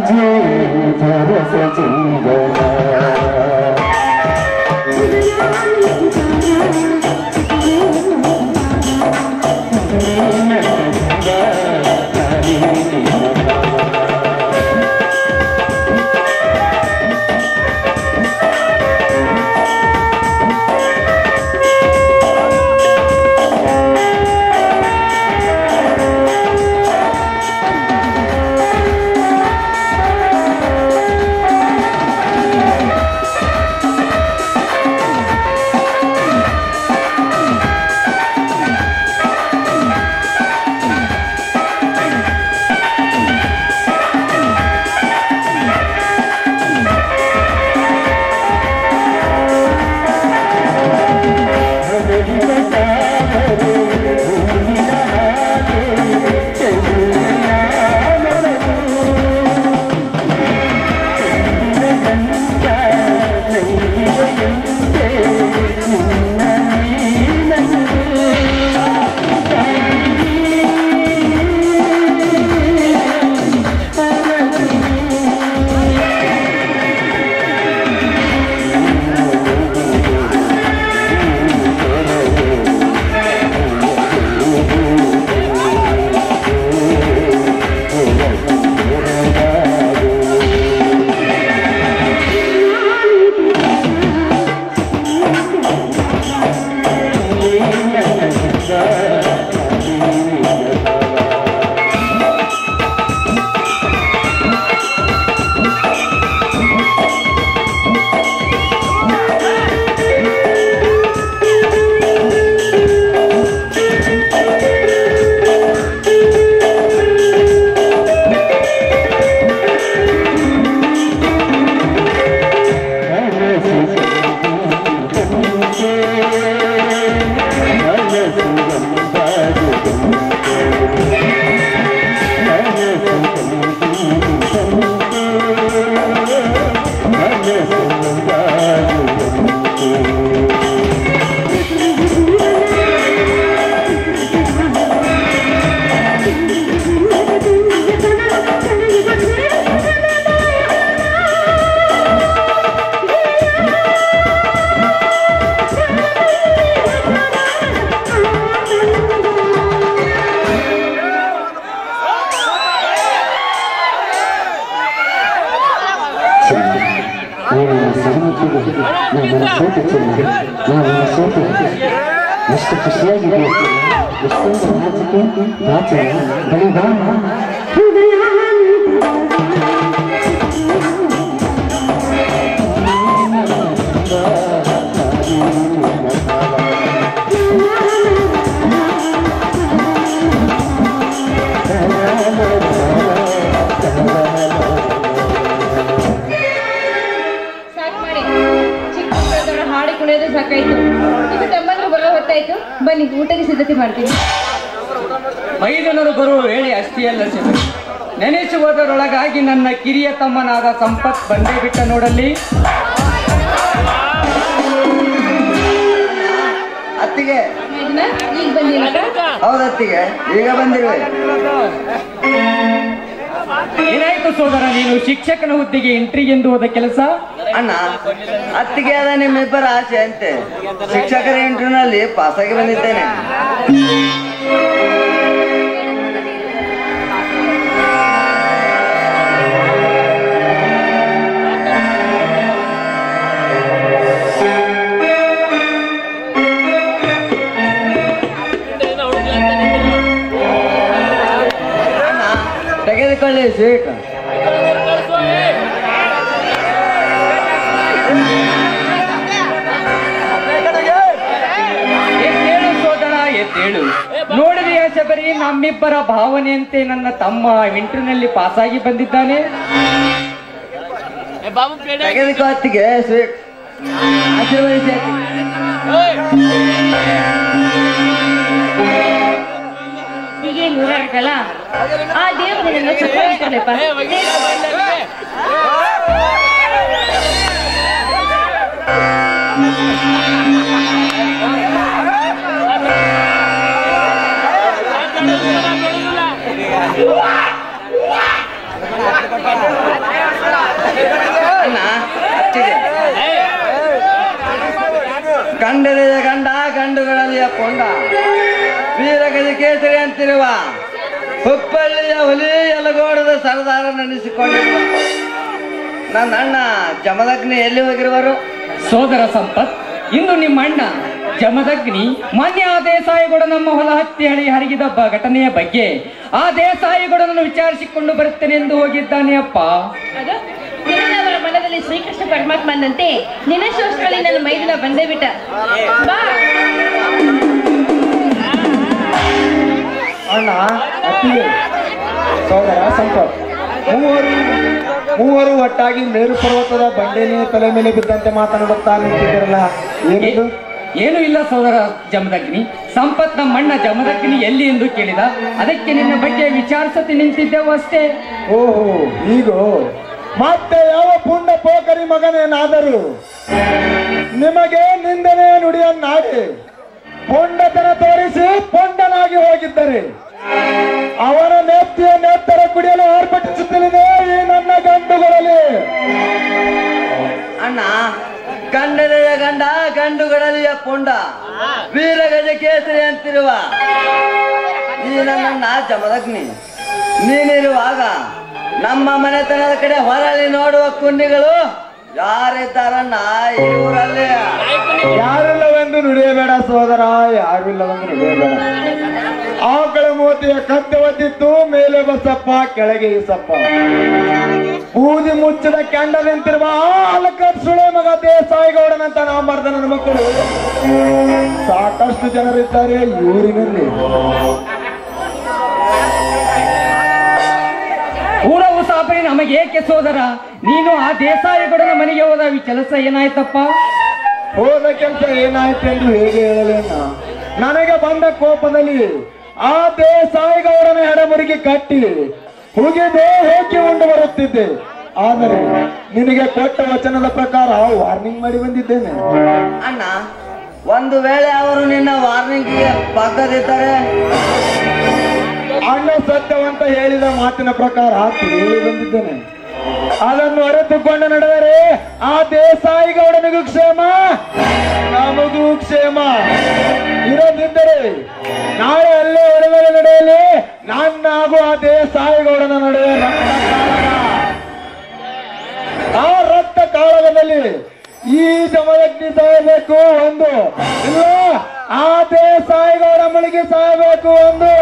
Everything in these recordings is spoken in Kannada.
ಜೀವರಸ ಜೀವನ ನಮ್ಮನ್ನು ಸೋತು ಚೆಲ್ಲಿ ನಾವನ್ನು ಸೋತು ಎಷ್ಟು ಖುಷಿಯಾಗಿದೆ ಎಷ್ಟೊಂದು ನಾಚಿಕೆ ನಾಚೆ ಬಳಿ ಬಾ ಸಾಕ್ ಮಾಡಿ ಚಿಕ್ಕ ಮಕ್ಕಳದೊಳ ಹಾಡಿ ಕುಣಿಯೋದು ಸಾಕಾಯ್ತು ಈಗ ತಮ್ಮಂದ್ರು ಬರೋ ಹೊತ್ತಾಯ್ತು ಬನ್ನಿ ಊಟಕ್ಕೆ ಸಿದ್ಧತೆ ಮಾಡ್ತೀನಿ ಮೈದನರು ಬರುವ ವೇಳೆ ಅಷ್ಟೇ ಶಿವ ನೆನೆಸುವುದರೊಳಗಾಗಿ ನನ್ನ ಕಿರಿಯ ತಮ್ಮನಾದ ಸಂಪತ್ ಬಂದೇ ಬಿಟ್ಟ ನೋಡಲ್ಲಿ ಅತ್ತಿಗೆ ಇದನ್ನ ಈಗ ಬಂದಿಲ್ಲ ಹೌದತ್ತಿಗೆ ಈಗ ಬಂದಿರುವೆ ಏನಾಯ್ತು ಸೋದರ ನೀನು ಶಿಕ್ಷಕನ ಹುದ್ದೆಗೆ ಎಂಟ್ರಿ ಎಂದು ಹೋದ ಕೆಲಸ ಅಣ್ಣ ಅತ್ತಿಗೆ ಅದ ನಿಮ್ಮಿಬ್ಬರ ಆಸೆ ಅಂತೆ ಶಿಕ್ಷಕರ ಇಂಟರ್ನಲ್ಲಿ ಪಾಸಾಗಿ ಬಂದಿದ್ದೇನೆ ಅಣ್ಣ ತೆಗೆದುಕೊಳ್ಳಿ ಸ್ವೀಟ್ ಎದ್ದೇಳು ಸೋದರ ಎದ್ದೇಳು ನೋಡಿದೆಯ ಶಬರಿ ನಮ್ಮಿಬ್ಬರ ಭಾವನೆಯಂತೆ ನನ್ನ ತಮ್ಮ ಇಂಟರ್ನಲ್ಲಿ ಪಾಸಾಗಿ ಬಂದಿದ್ದಾನೆ ತೆಗೆದುಕೋ ಅತ್ತಿಗೆ ಸ್ವೀಟ್ ಆಶೀರ್ವದಿಸಿ ಅತ್ತಿಗೆ. ಹೀಗೆ ನೂರಾಡ್ಕಲ್ಲ ಆ ದೇವರು ನಿನ್ನ ಸುಖ ಇಟ್ಕೊಳ್ಳಪ್ಪ Thank you. ವೀರಗಜ ಕೇಸರಿ ಅಂತಿರುವ ಹುಬ್ಬಳ್ಳಿಯ ಹುಲಿ ಯಲಗೋಡದ ಸರದಾರ ನೆನೆಸಿಕೊಂಡಿರುವ ನನ್ನ ಅಣ್ಣ ಜಮದಗ್ನಿ ಎಲ್ಲಿ ಹೋಗಿರುವರು ಸೋದರ ಸಂಪತ್ ಇಂದು ನಿಮ್ಮ ಅಣ್ಣ ಜಮದಗ್ನಿ ಮಾನ್ಯ ಆ ದೇಸಾಯಿಗೌಡ ನಮ್ಮ ಹೊಲ ಹತ್ತಿ ಹಳಿ ಹರಿಗಿದ ಬ- ಘಟನೆಯ ಬಗ್ಗೆ ಆ ದೇಸಾಯಿಗೌಡನನ್ನು ವಿಚಾರಿಸಿಕೊಂಡು ಬರುತ್ತೇನೆ ಎಂದು ಹೋಗಿದ್ದಾನೆ ಅಪ್ಪ ಅದು ನಿನ್ನವರ ಮನದಲ್ಲಿ ಶ್ರೀಕೃಷ್ಣ ಪರಮಾತ್ಮನಂತೆ ನಿನ್ನ ಶೋಷಗಳಲ್ಲಿ ನನ್ನ ಮೈದಿನ ಬಂದೇ ಬಿಟ್ಟ ಬಾ ಅಣ್ಣ ಅತ್ತಿಗೆ ಸೋದರ ಸಂಪತ್ ಮೂವರು ಮೂವರು ಒಟ್ಟಾಗಿ ಮೇರು ಪರ್ವತದ ಬಂಡೆನೇ ತಲೆ ಮೇಲೆ ಬಿದ್ದಂತೆ ಮಾತನಾಡುತ್ತಾ ನಿಂತಿದ್ದೀರಲ್ಲ ಏನಿದು ಏನು ಇಲ್ಲ ಸೋದರ ಜಮದಗ್ನಿ ಸಂಪತ್ ನಮ್ಮ ಅಣ್ಣ ಜಮದಗ್ನಿ ಎಲ್ಲಿ ಎಂದು ಕೇಳಿದ ಅದಕ್ಕೆ ನಿನ್ನ ಬಗ್ಗೆ ವಿಚಾರಿಸತಿ ನಿಂತಿದ್ದೆವು ಅಷ್ಟೇ ಓಹೋ ಈಗ ಮತ್ತೆ ಯಾವ ಪುಂಡ ಪೋಕರಿ ಮಗನೇನಾದರೂ ನಿಮಗೆ ನಿಂದನೆ ನುಡಿಯನ್ನಾಡಿ ಪುಂಡತನ ತೋರಿಸಿ ಪುಂಡನಾಗಿ ಹೋಗಿದ್ದರೆ ಅವನ ನೆತ್ತಿಯ ನೆತ್ತರ ಕುಡಿಯಲು ಆರ್ಭಟಿಸುತ್ತಲಿದೆ ಈ ನನ್ನ ಗಂಡುಗಳಲ್ಲಿ ಅಣ್ಣ ಗಂಡನೆಯ ಗಂಡ ಗಂಡುಗಳಲ್ಲಿಯ ಪುಂಡ ವೀರಗಜ ಕೇಸರಿ ಅಂತಿರುವ ಈ ನನ್ನ ಜಮದಗ್ನಿ ನೀನಿರುವಾಗ ನಮ್ಮ ಮನೆತನದ ಕಡೆ ಹೊರಳಿ ನೋಡುವ ಕುಂಡಿಗಳು ಯಾರಿದ್ದಾರಣ್ಣ ಈ ಊರಲ್ಲಿ ಯಾರಿಲ್ಲವೆಂದು ನುಡಿಯಬೇಡ ಸೋದರ ಯಾರಿಲ್ಲವೆಂದು ನುಡಿಯಬೇಡ ಆಕಳ ಮೂತಿಯ ಕತ್ತೆ ಒದ್ದಿತ್ತು ಮೇಲೆ ಬಸಪ್ಪ ಕೆಳಗೆ ಈಸಪ್ಪ ಬೂದಿ ಮುಚ್ಚಿದ ಕೆಂಡ ನಿಂತಿರುವ ಆ ಅಲಕಟ್ ಸುಳೆ ಮಗ ದೇಸಾಯಿಗೌಡನಂತ ನಾಮರ್ದ ನನ್ನ ಮಕ್ಕಳು ಸಾಕಷ್ಟು ಜನರಿದ್ದಾರೆ ಈ ಊರಿನಲ್ಲಿ ಊರ ಉಸಾಬರಿ ನಮಗೇಕೆ ಸೋದರ ನೀನು ಆ ದೇಸಾಯಿಗೌಡನ ಮನೆಗೆ ಹೋದ ಈ ಕೆಲಸ ಏನಾಯ್ತಪ್ಪ ಹೋದ ಕೆಲಸ ಏನಾಯ್ತು ಎಂದು ಹೇಗೆ ಹೇಳಲೇನ ನನಗೆ ಬಂದ ಕೋಪದಲ್ಲಿ ಆ ದೇಸಾಯಿಗೌಡನ ಎಡಮುರಿಗೆ ಕಟ್ಟಿ ಹುಗಿದು ಹೋಗಿ ಉಂಡು ಬರುತ್ತಿದ್ದೆ ಆದರೆ ನಿನಗೆ ಕೊಟ್ಟ ವಚನದ ಪ್ರಕಾರ ವಾರ್ನಿಂಗ್ ಮಾಡಿ ಬಂದಿದ್ದೇನೆ ಅಣ್ಣ ಒಂದು ವೇಳೆ ಅವರು ನಿನ್ನ ವಾರ್ನಿಂಗ್ಗೆ ಬಗ್ಗದಿದ್ದರೆ ಅಣ್ಣ ಸತ್ಯವಂತ ಹೇಳಿದ ಮಾತಿನ ಪ್ರಕಾರ ಹೇಳಿ ಬಂದಿದ್ದೇನೆ ಅದನ್ನು ಅರಿತುಕೊಂಡು ನಡೆದರೆ ಆ ದೇಸಾಯಿಗೌಡನಿಗೂ ಕ್ಷೇಮ ನಮಗೂ ಕ್ಷೇಮ ಇರದಿದ್ದರೆ ನಾಳೆ ಅಲ್ಲೇ ಒಡಗಡೆ ನಡೆಯಲಿ ನನ್ನ ಹಾಗೂ ಆ ದೇಸಾಯಿಗೌಡನ ನಡುವೆ ರಕ್ತ ಕಾಳಗ. ಆ ರಕ್ತ ಕಾಳಗದಲ್ಲಿ ಈ ಜಮದಗ್ನಿ ಸಾಯಬೇಕು ಒಂದು ಇಲ್ಲ ಆ ದೇಸಾಯಿಗೌಡ ಮಳಿಗೆ ಸಾಯಬೇಕು ಒಂದು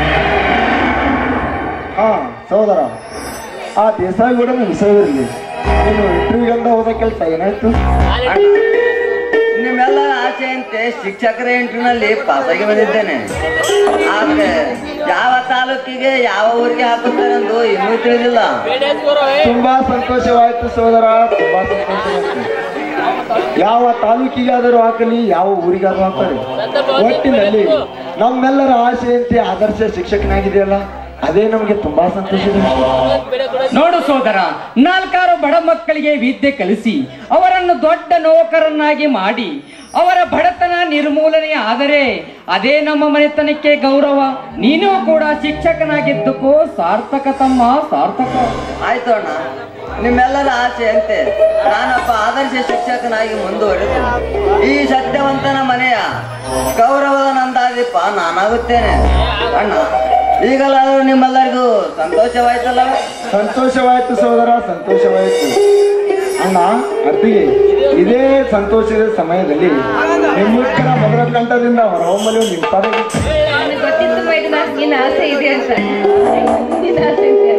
ಹಾ ಸೋದರ ಆ ದೇಸಾಯಿಗೌಡನ ವಿಷಯವಿರಲಿ ನೀನು ಇಂಟರ್ವ್ಯೂಗಂದ ಹೋದ ಕೆಲಸ ಏನಾಯ್ತು ನಿಮ್ಮೆಲ್ಲರ ಆಸೆಯಂತೆ ಶಿಕ್ಷಕರ ಇಂಟರ್ನಲ್ಲಿ ಪಾಸಾಗಿ ಬಂದಿದ್ದೇನೆ ಆದ್ರೆ ಯಾವ ತಾಲೂಕಿಗೆ ಯಾವ ಊರಿಗೆ ಹಾಕುತ್ತಾರೆಂದು ಇನ್ನೂ ತಿಳಿದಿಲ್ಲ ತುಂಬಾ ಸಂತೋಷವಾಯ್ತು ಸೋದರ ತುಂಬಾ ಸಂತೋಷವಾಯ್ತು ಯಾವ ತಾಲೂಕಿಗಾದರೂ ಹಾಕಲಿ ಯಾವ ಊರಿಗಾದರೂ ಹಾಕಲಿ ಒಟ್ಟಿನಲ್ಲಿ ನಮ್ಮೆಲ್ಲರ ಆಸೆಯಂತೆ ಆದರ್ಶ ಶಿಕ್ಷಕನಾಗಿದೆಯಲ್ಲ ಅದೇ ನಮಗೆ ತುಂಬಾ ಸಂತೋಷದ ವಿಷಯ. ನೋಡು ಸೋದರ ನಾಲ್ಕಾರು ಬಡ ಮಕ್ಕಳಿಗೆ ವಿದ್ಯೆ ಕಲಿಸಿ ಅವರನ್ನು ದೊಡ್ಡ ನೌಕರನ್ನಾಗಿ ಮಾಡಿ ಅವರ ಬಡತನ ನಿರ್ಮೂಲನೆ ಆದರೆ ಅದೇ ನಮ್ಮ ಮನೆತನಕ್ಕೆ ಗೌರವ ನೀನು ಕೂಡ ಶಿಕ್ಷಕನಾಗಿದ್ದಕ್ಕೂ ಸಾರ್ಥಕ ತಮ್ಮ ಸಾರ್ಥಕ ಆಯ್ತು ಅಣ್ಣ ನಿಮ್ಮೆಲ್ಲರ ಆಸೆಯಂತೆ ನಾನೊಬ್ಬ ಆದರ್ಶ ಶಿಕ್ಷಕನಾಗಿ ಮುಂದುವರೆದು ಈ ಸತ್ಯವಂತನ ಮನೆಯ ಗೌರವದ ನಂದಾದೀಪ ನಾನಾಗುತ್ತೇನೆ ಅಣ್ಣ ಈಗಲಾದರೂ ನಿಮ್ಮೆಲ್ಲರಿಗೂ ಸಂತೋಷವಾಯ್ತಲ್ಲ ಸಂತೋಷವಾಯ್ತು ಸೋದರ ಸಂತೋಷವಾಯ್ತು ಅಣ್ಣ ಅತ್ತಿಗೆ ಇದೇ ಸಂತೋಷದ ಸಮಯದಲ್ಲಿ ನಿಮ್ಮಿಕ್ಕರ ಮಧುರ ಕಂಠದಿಂದ ಹೊರಹೊಮ್ಮಲು ನಿಮ್ಮ ಪದ ನನಗೆ ಗೊತ್ತಿತ್ತು ಮೈದಿನ ನಿನ್ನ ಆಸೆ ಇದೆ ಅಂತ ನಿನ್ನ ಆಸೆ ಇದೆ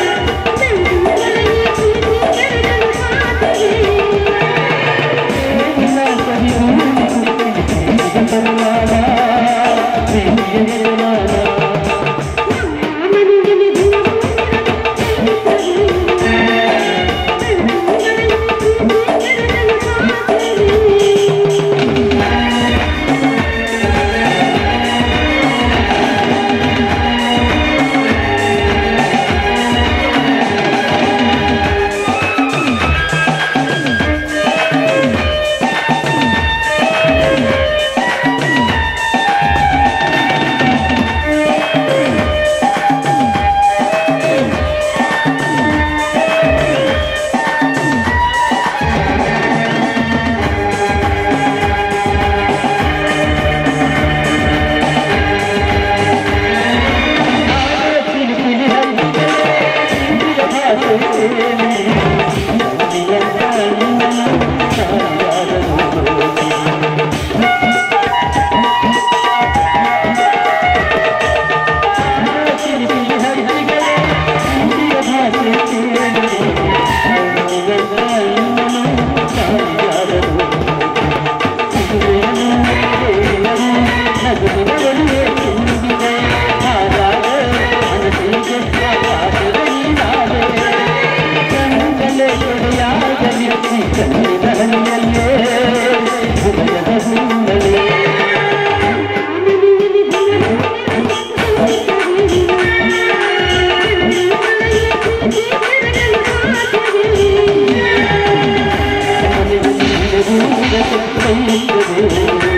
Thank you. ಬೈಯುತ್ತದೆ